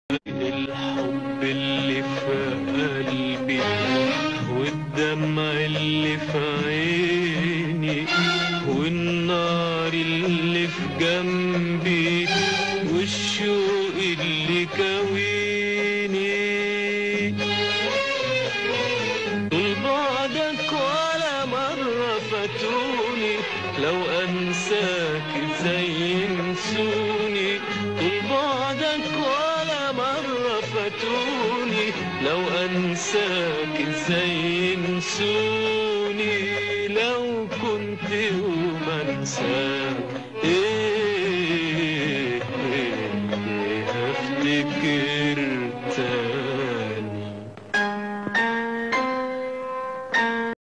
الحب اللي في قلبي والدمع اللي في عيني والنار اللي في جنبي والشوق اللي كويني طول بعدك ولا مرة فاتوني لو أنساك ازاي ينسوني طول بعدك ولا مرة فاتوني لو أنساك ازاي ينسوني لو كنت يوم أنساك